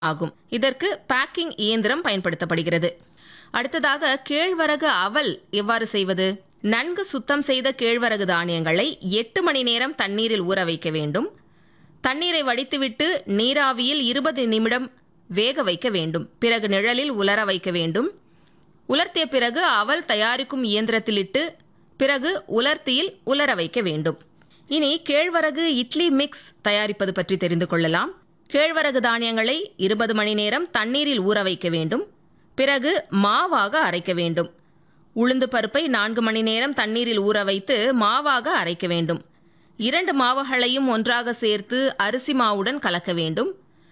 ஆகும் இதற்கு பேக்கிங் இயந்திரம் பயன்படுத்தப்படுகிறது அடுத்ததாக கேழ்வரகு அவல் எவ்வாறு செய்வது நன்கு சுத்தம் செய்த கேழ்வரகு தானியங்களை எட்டு மணி நேரம் தண்ணீரில் ஊற வைக்க வேண்டும் தண்ணீரை வடித்துவிட்டு நீராவியில் இருபது நிமிடம் வேக வைக்க வேண்டும் பிறகு நிழலில் உலர வைக்க வேண்டும் உலர்த்திய பிறகு அவல் தயாரிக்கும் இயந்திரத்திலிட்டு பிறகு உலர்த்தியில் உலர வைக்க வேண்டும் இனி கேழ்வரகு இட்லி மிக்ஸ் தயாரிப்பது பற்றி தெரிந்து கொள்ளலாம் கேழ்வரகு தானியங்களை இருபது மணி நேரம் தண்ணீரில் ஊற வைக்க வேண்டும் பிறகு மாவாக அரைக்க வேண்டும் உளுந்து பருப்பை நான்கு மணி நேரம் தண்ணீரில் ஊற வைத்து மாவாக அரைக்க வேண்டும் இரண்டு மாவுகளையும் ஒன்றாக சேர்த்து அரிசி மாவுடன் கலக்க வேண்டும்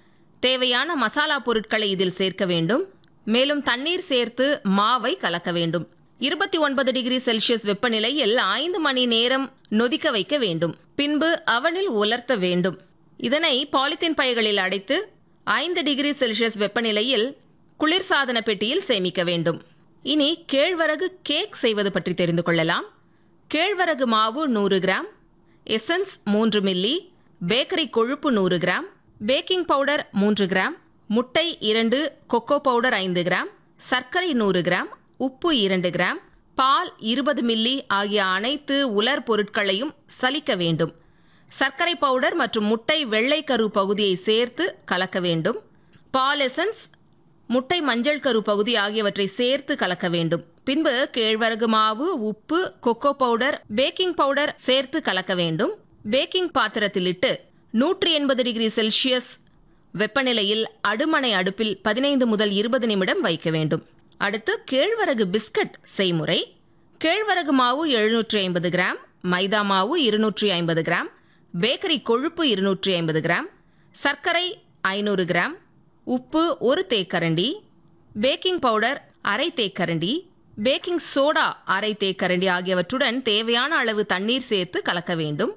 தேவையான மசாலா பொருட்களை இதில் சேர்க்க வேண்டும் மேலும் தண்ணீர் சேர்த்து மாவை கலக்க வேண்டும் இருபத்தி ஒன்பது டிகிரி செல்சியஸ் வெப்பநிலையில் ஐந்து மணி நேரம் நொதிக்க வைக்க வேண்டும் பின்பு அவனில் உலர்த்த வேண்டும் இதனை பாலித்தீன் பைகளில் அடைத்து ஐந்து டிகிரி செல்சியஸ் வெப்பநிலையில் குளிர்சாதன பெட்டியில் சேமிக்க வேண்டும் இனி கேழ்வரகு கேக் செய்வது பற்றி தெரிந்து கொள்ளலாம் கேழ்வரகு மாவு நூறு கிராம் எசன்ஸ் மூன்று மில்லி பேக்கரி கொழுப்பு நூறு கிராம் பேக்கிங் பவுடர் மூன்று கிராம் முட்டை இரண்டு கொக்கோ பவுடர் ஐந்து கிராம் சர்க்கரை நூறு கிராம் உப்பு இரண்டு கிராம் பால் இருபது மில்லி ஆகிய அனைத்து உலர் பொருட்களையும் சலிக்க வேண்டும் சர்க்கரை பவுடர் மற்றும் முட்டை வெள்ளை கரு பகுதியை சேர்த்து கலக்க வேண்டும் பால் எசன்ஸ் முட்டை மஞ்சள் கரு பகுதி ஆகியவற்றை சேர்த்து கலக்க வேண்டும் பின்பு கேழ்வரகு மாவு உப்பு கொக்கோ பவுடர் பேக்கிங் பவுடர் சேர்த்து கலக்க வேண்டும் பேக்கிங் பாத்திரத்தில் இட்டு நூற்றி எண்பது டிகிரி செல்சியஸ் வெப்பநிலையில் அடுமனை அடுப்பில் பதினைந்து முதல் இருபது நிமிடம் வைக்க வேண்டும் அடுத்து கேழ்வரகு பிஸ்கட் செய்முறை கேழ்வரகு மாவு எழுநூற்றி ஐம்பது கிராம் மைதா மாவு இருநூற்றி ஐம்பது கிராம் பேக்கரி கொழுப்பு இருநூற்றி ஐம்பது கிராம் சர்க்கரை ஐநூறு கிராம் உப்பு ஒரு தேக்கரண்டி பேக்கிங் பவுடர் அரை தேக்கரண்டி பேக்கிங் சோடா அரை தேக்கரண்டி ஆகியவற்றுடன் தேவையான அளவு தண்ணீர் சேர்த்து கலக்க வேண்டும்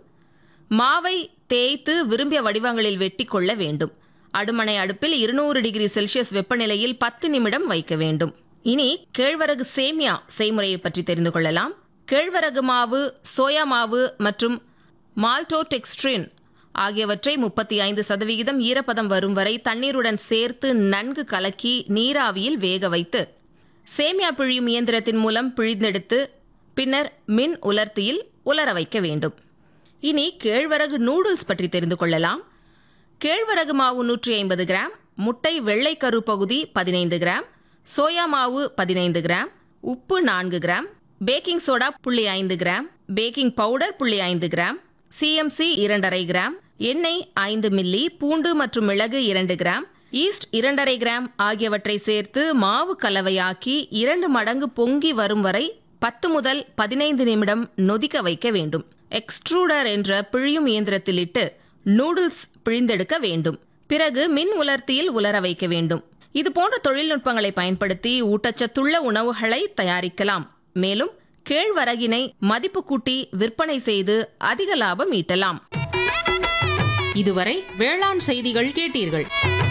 மாவை தேய்த்து விரும்பிய வடிவங்களில் வெட்டி கொள்ள வேண்டும் அடுமனை அடுப்பில் இருநூறு டிகிரி செல்சியஸ் வெப்பநிலையில் பத்து நிமிடம் வைக்க வேண்டும் இனி கேழ்வரகு சேமியா செய்முறையை பற்றி தெரிந்து கொள்ளலாம் கேழ்வரகு மாவு சோயா மாவு மற்றும் மால்டோடெக்ஸ்ட்ரின் ஆகியவற்றை முப்பத்தி ஐந்து சதவிகிதம் ஈரப்பதம் வரும் வரை தண்ணீருடன் சேர்த்து நன்கு கலக்கி நீராவியில் வேக வைத்து சேமியா பிழியும் இயந்திரத்தின் மூலம் பிழிந்தெடுத்து பின்னர் மின் உலர்த்தியில் உலர வைக்க வேண்டும் இனி கேழ்வரகு நூடுல்ஸ் பற்றி தெரிந்து கொள்ளலாம் கேழ்வரகு மாவு நூற்றி ஐம்பது கிராம் முட்டை வெள்ளை கரு பகுதி பதினைந்து கிராம் சோயா மாவு பதினைந்து கிராம் உப்பு நான்கு கிராம் பேக்கிங் சோடா புள்ளி ஐந்து கிராம் பேக்கிங் பவுடர் புள்ளி ஐந்து கிராம் சிஎம்சி இரண்டரை கிராம் எண்ணெய் ஐந்து மில்லி பூண்டு மற்றும் மிளகு இரண்டு கிராம் ஈஸ்ட் இரண்டரை கிராம் ஆகியவற்றை சேர்த்து மாவு கலவையாக்கி இரண்டு மடங்கு பொங்கி வரும் வரை பத்து முதல் பதினைந்து நிமிடம் நொதிக்க வைக்க வேண்டும் எக்ஸ்ட்ரூடர் என்ற பிழியும் இயந்திரத்தில் இட்டு நூடுல்ஸ் பிழிந்தெடுக்க வேண்டும் பிறகு மின் உலர்த்தியில் உலர வைக்க வேண்டும் இது போன்ற தொழில்நுட்பங்களை பயன்படுத்தி ஊட்டச்சத்துள்ள உணவுகளை தயாரிக்கலாம் மேலும் கேழ்வரகினை மதிப்பு கூட்டி விற்பனை செய்து அதிக லாபம் ஈட்டலாம் இதுவரை வேளாண் செய்திகள் கேட்டீர்கள்